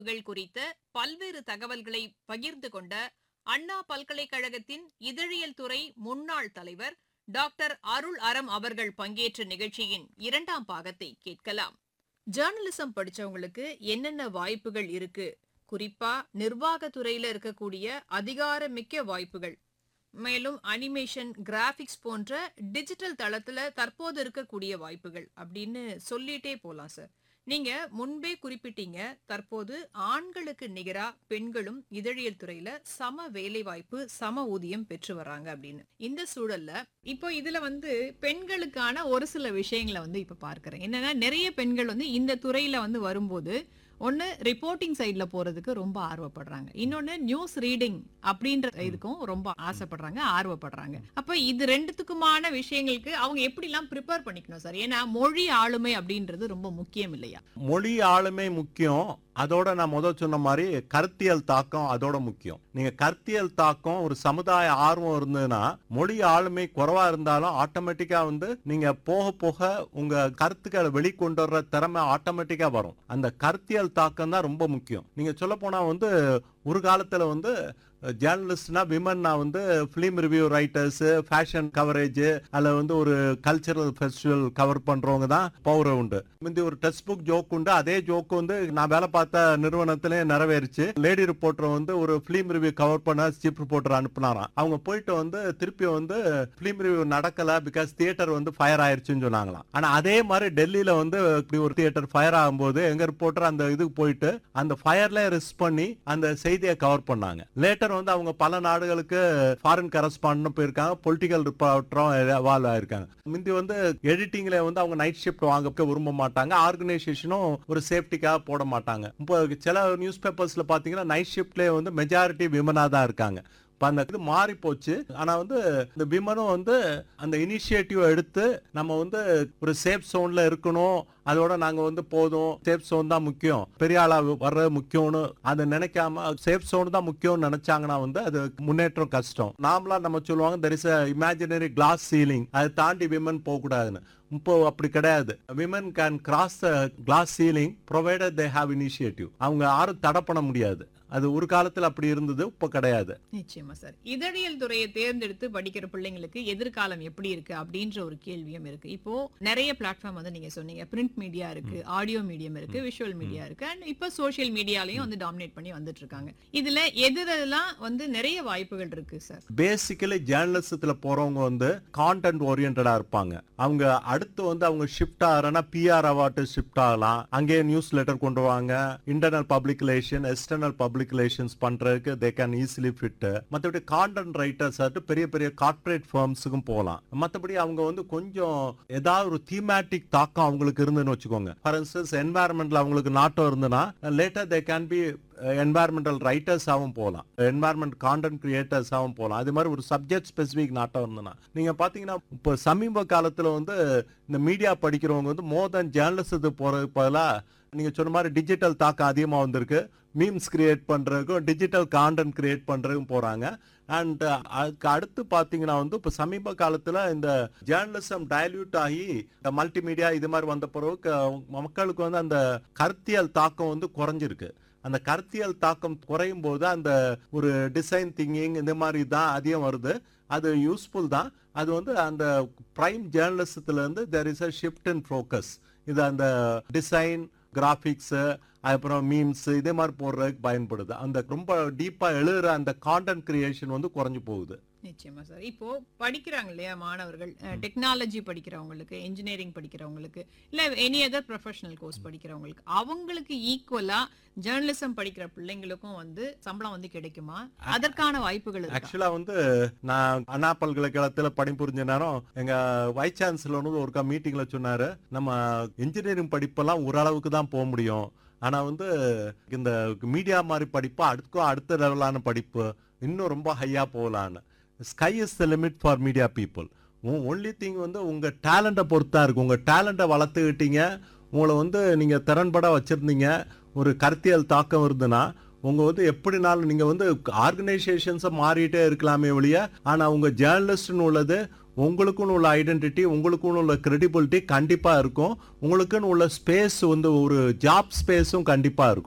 கள் குறித்த பல்வேறு தகவல்களை பகிர்ந்து கொண்ட அண்ணா பல்கலைக்கழகத்தின் இதழியல் துறை முன்னாள் தலைவர் டாக்டர் அருள் அறம் அவர்கள் பங்கேற்ற நிகழ்ச்சியின் இரண்டாம் பாகத்தை கேட்கலாம் ஜேர்னலிசம் படிச்சவங்களுக்கு என்னென்ன வாய்ப்புகள் இருக்கு குறிப்பா நிர்வாகத்துறையில இருக்கக்கூடிய அதிகாரமிக்க வாய்ப்புகள் மேலும் அனிமேஷன் கிராபிக்ஸ் போன்ற டிஜிட்டல் தளத்துல தற்போது இருக்கக்கூடிய வாய்ப்புகள் அப்படின்னு சொல்லிட்டே போலாம் சார் நீங்க முன்பே குறிப்பிட்டீங்க தற்போது ஆண்களுக்கு நிகரா பெண்களும் இதழியல் துறையில சம வேலை வாய்ப்பு சம ஊதியம் பெற்று வராங்க அப்படின்னு இந்த சூழல்ல இப்போ இதுல வந்து பெண்களுக்கான ஒரு சில விஷயங்களை வந்து இப்ப பார்க்கறேன் என்னன்னா நிறைய பெண்கள் வந்து இந்த துறையில வந்து வரும்போது ஒன்னு ரிப்போர்ட்டிங் சைட்ல போறதுக்கு ரொம்ப ஆர்வப்படுறாங்க இன்னொன்னு நியூஸ் ரீடிங் அப்படின்ற இதுக்கும் ரொம்ப ஆசைப்படுறாங்க ஆர்வப்படுறாங்க அப்ப இது ரெண்டுத்துக்குமான விஷயங்களுக்கு அவங்க எப்படி எல்லாம் ப்ரிப்பேர் பண்ணிக்கணும் சார் ஏன்னா மொழி ஆளுமை அப்படின்றது ரொம்ப முக்கியம் இல்லையா மொழி ஆளுமை முக்கியம் அதோட நான் முதல் சொன்ன மாதிரி கருத்தியல் தாக்கம் அதோட முக்கியம் நீங்க கருத்தியல் தாக்கம் ஒரு சமுதாய ஆர்வம் இருந்ததுன்னா மொழி ஆளுமை குறைவா இருந்தாலும் ஆட்டோமேட்டிக்கா வந்து நீங்க போக போக உங்க கருத்துக்களை வெளிக்கொண்டு வர்ற திறமை ஆட்டோமேட்டிக்கா வரும் அந்த கருத்தியல் தாக்கம் தான் ரொம்ப முக்கியம் நீங்க சொல்ல போனா வந்து ஒரு காலத்துல வந்து ஜேர்னலிஸ்ட்னா விமன்னா வந்து film review writers fashion coverage அதில் வந்து ஒரு கல்ச்சரல் ஃபெஸ்டிவல் கவர் பண்றவங்க தான் பவர் உண்டு முந்தி ஒரு டெக்ஸ்ட் புக் ஜோக் உண்டு அதே ஜோக் வந்து நான் வேலை பார்த்த நிறுவனத்திலே நிறைவேறிச்சு லேடி ரிப்போர்ட்டர் வந்து ஒரு ஃபிலிம் ரிவ்யூ கவர் பண்ண சீப் ரிப்போர்ட்டர் அனுப்புனாராம் அவங்க போயிட்டு வந்து திருப்பி வந்து ஃபிலிம் ரிவ்யூ நடக்கல பிகாஸ் தியேட்டர் வந்து ஃபயர் ஆயிருச்சுன்னு சொன்னாங்களாம் ஆனா அதே மாதிரி டெல்லியில வந்து இப்படி ஒரு தியேட்டர் ஃபயர் ஆகும்போது எங்க ரிப்போர்ட்டர் அந்த இதுக்கு போயிட்டு அந்த ஃபயர்ல ரிஸ்க் பண்ணி அந்த செய்தியை கவர் பண்ணாங்க லேட்டர் வந்து அவங்க பல நாடுகளுக்கு ஃபாரின் கரஸ்பாண்டும் போயிருக்காங்க பொலிட்டிக்கல் ரிப்போர்ட்டரும் வால் ஆயிருக்காங்க முந்தி வந்து எடிட்டிங்ல வந்து அவங்க நைட் ஷிஃப்ட் வாங்க விரும்ப மாட்டாங்க ஆர்கனைசேஷனும் ஒரு சேஃப்டிக்காக போட மாட்டாங்க இப்போ சில நியூஸ் பேப்பர்ஸ்ல பாத்தீங்கன்னா நைட் ஷிஃப்ட்லேயே வந்து மெஜாரிட்டி விமனா தான் இருக்காங்க இப்போ அந்த இது மாறி போச்சு ஆனா வந்து இந்த விமனும் வந்து அந்த இனிஷியேட்டிவ் எடுத்து நம்ம வந்து ஒரு சேஃப் சோன்ல இருக்கணும் அதோட நாங்க வந்து போதும் சேஃப் சோன் தான் முக்கியம் பெரிய ஆளா வர்றது முக்கியம்னு அதை நினைக்காம சேஃப் சோன் தான் முக்கியம்னு நினைச்சாங்கன்னா வந்து அது முன்னேற்றம் கஷ்டம் நாமளா நம்ம சொல்லுவாங்க there is imaginary glass ceiling அதை தாண்டி விமன் போக கூடாதுன்னு இப்போ அப்படி கிடையாது women can cross the glass ceiling provided they have initiative அவங்க யாரும் தடை பண்ண முடியாது அது ஒரு காலத்துல அப்படி இருந்தது இப்போ கிடையாது நிச்சயமா சார் இதழியல் துறையை தேர்ந்தெடுத்து படிக்கிற பிள்ளைங்களுக்கு எதிர்காலம் எப்படி இருக்கு அப்படின்ற ஒரு கேள்வியும் இருக்கு இப்போ நிறைய பிளாட்ஃபார்ம் வந்து நீங்க சொன்னீங்க பிரிண்ட் மீடியா இருக்கு ஆடியோ மீடியம் இருக்கு விஷுவல் மீடியா இருக்கு அண்ட் இப்போ சோஷியல் மீடியாலையும் வந்து டாமினேட் பண்ணி வந்துட்டு இருக்காங்க இதுல எதுலாம் வந்து நிறைய வாய்ப்புகள் இருக்கு சார் பேசிக்கலி ஜேர்னலிசத்துல போறவங்க வந்து கான்டென்ட் ஓரியன்டா இருப்பாங்க அவங்க அடுத்து வந்து அவங்க ஷிஃப்ட் ஆகிறனா பிஆர் அவார்டு ஷிஃப்ட் ஆகலாம் அங்கேயே நியூஸ் லெட்டர் கொண்டு வாங்க இன்டர்னல் பப்ளிகேஷன் எக்ஸ்டர்னல் பப்ளிகேஷன்ஸ் பண்றதுக்கு தே கேன் ஈஸிலி ஃபிட் மற்றபடி கான்டென்ட் ரைட்டர்ஸ் ஆட்டு பெரிய பெரிய கார்ப்பரேட் ஃபர்ம்ஸுக்கும் போகலாம் மற்றபடி அவங்க வந்து கொஞ்சம் ஏதாவது ஒரு தீமேட்டிக் தாக்கம் அவங்களுக்கு இருந்துன்னு வச்சுக்கோங்க ஃபார் இன்ஸ்டன்ஸ் என்வாயர்மெண்ட்ல அவங்களுக்கு நாட்டம் இருந்ததுன்னா later they can be environmental ரைட்டர்ஸாகவும் போகலாம் என்வாயர்மெண்ட் கான்டென்ட் கிரியேட்டர்ஸாகவும் போகலாம் அது மாதிரி ஒரு சப்ஜெக்ட் ஸ்பெசிஃபிக் நாட்டம் இருந்ததுன்னா நீங்க பாத்தீங்கன்னா இப்போ சமீப காலத்துல வந்து இந்த மீடியா படிக்கிறவங்க வந்து மோர் தென் ஜேர்னலிசத்துக்கு போறதுக்கு பதிலாக நீங்க சொன்ன மாதிரி டிஜிட்டல் தாக்கம் அதிகமா வந்திருக்கு மீம்ஸ் கிரியேட் பண்றதுக்கும் டிஜிட்டல் கான்டென்ட் கிரியேட் பண்றதுக்கும் போறாங்க அண்ட் அதுக்கு அடுத்து பாத்தீங்கன்னா வந்து இப்போ சமீப காலத்துல இந்த ஜேர்னலிசம் டைல்யூட் ஆகி இந்த மல்டிமீடியா இது மாதிரி வந்த பிறகு க- மக்களுக்கு வந்து அந்த கருத்தியல் தாக்கம் வந்து குறைஞ்சிருக்கு அந்த கருத்தியல் தாக்கம் குறையும் போது அந்த ஒரு டிசைன் திங்கிங் இந்த மாதிரி தான் அதிகம் வருது அது யூஸ்ஃபுல் தான் அது வந்து அந்த பிரைம் ஜேர்னலிசத்துல இருந்து there is a shift in focus இது அந்த டிசைன் கிராஃபிக்ஸ் அப்புறம் மீம்ஸ் இதே மாதிரி போடுறதுக்கு பயன்படுது அந்த ரொம்ப டீப்பா எழுதுற அந்த கான்டென்ட் கிரியேஷன் வந்து குறைஞ்சு போகுது நிச்சயமா சார் இப்போ படிக்கிறாங்க இல்லையா மாணவர்கள் டெக்னாலஜி படிக்கிறவங்களுக்கு இன்ஜினியரிங் படிக்கிறவங்களுக்கு இல்ல எனி அதர் ப்ரொஃபஷனல் கோர்ஸ் படிக்கிறவங்களுக்கு அவங்களுக்கு ஈக்குவலா ஜேர்னலிசம் படிக்கிற பிள்ளைங்களுக்கும் வந்து சம்பளம் வந்து கிடைக்குமா அதற்கான வாய்ப்புகள் இருக்கா ஆக்சுவலா வந்து நான் அண்ணா பல்கலைக்கழகத்துல பணிபுரிஞ்ச நேரம் எங்க வைஸ் சான்சலர் வந்து ஒருக்கா மீட்டிங்ல சொன்னாரு நம்ம இன்ஜினியரிங் படிப்பெல்லாம் ஓரளவுக்கு தான் போக முடியும் ஆனா வந்து இந்த மீடியா மாதிரி படிப்பு அடுத்துக்கும் அடுத்த லெவலான படிப்பு இன்னும் ரொம்ப ஹையா போகலான்னு sky is the limit for media people only think வந்து உங்க டேலண்ட்டை பொறுத்தா இருக்கு உங்க டேலண்ட்டை வளர்த்துக்கிட்டீங்க உங்களை வந்து நீங்க திறன்பட வச்சிருந்தீங்க ஒரு கருத்தியல் தாக்கம் இருந்துன்னா உங்க வந்து எப்படினாலும் நீங்க வந்து ஆர்கனைசேஷன்ஸை மாறிட்டே இருக்கலாமே ஒழிய ஆனா உங்க ஜேர்னலிஸ்ட்னு உள்ளது உங்களுக்குன்னு உள்ள ஐடென்டிட்டி உங்களுக்குன்னு உள்ள கிரெடிபிலிட்டி கண்டிப்பா இருக்கும் உங்களுக்குன்னு உள்ள ஸ்பேஸ் வந்து ஒரு ஜாப் ஸ்பேஸும் கண்டிப்பா இருக்கும்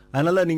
அதனால நீங்க